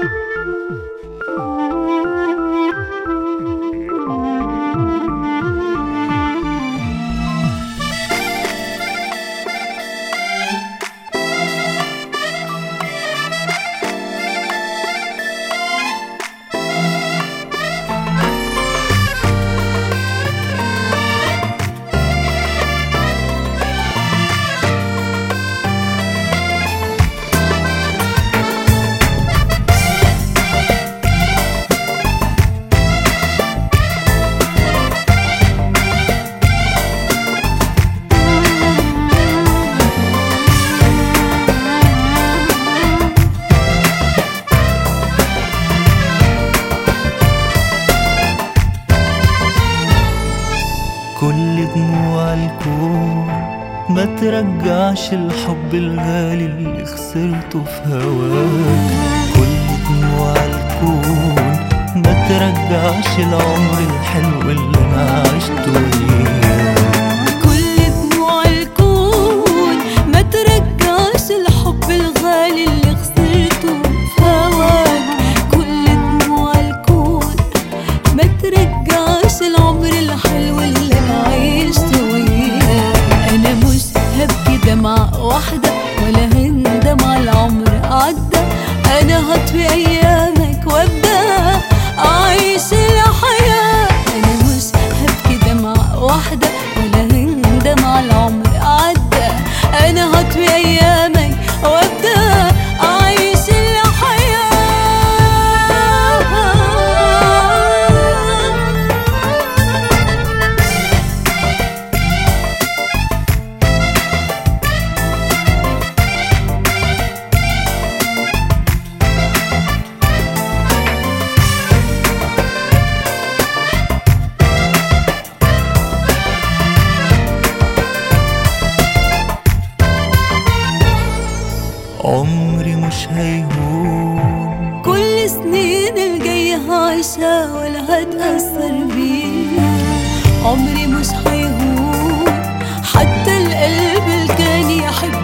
كل دموع الكون ما ترجعش الحب الغالي اللي خسرته في هواك كل دموع الكون ما ترجعش العمر الحلو اللي انا عشته وياك كل دموع الكون ما ترجعش الحب الغالي اللي خسرته في هواك كل دموع الكون ما ترجعش العمر الحلو اللي انا عشته وياك انا مش هبكي دمعة واحدة ولا هندم على العمر عدى انا هطوي ايامك وابدا اعيش الحياة انا مش هبكي دمعة واحدة ولا هندم على العمر عدى انا هطوي ايامك وابدا اعيش الحياة عمري مش هيهون كل سنين الجاية هعيشها ولا هتأثر بيها عمري مش هيهون حتى القلب اللي كان يحب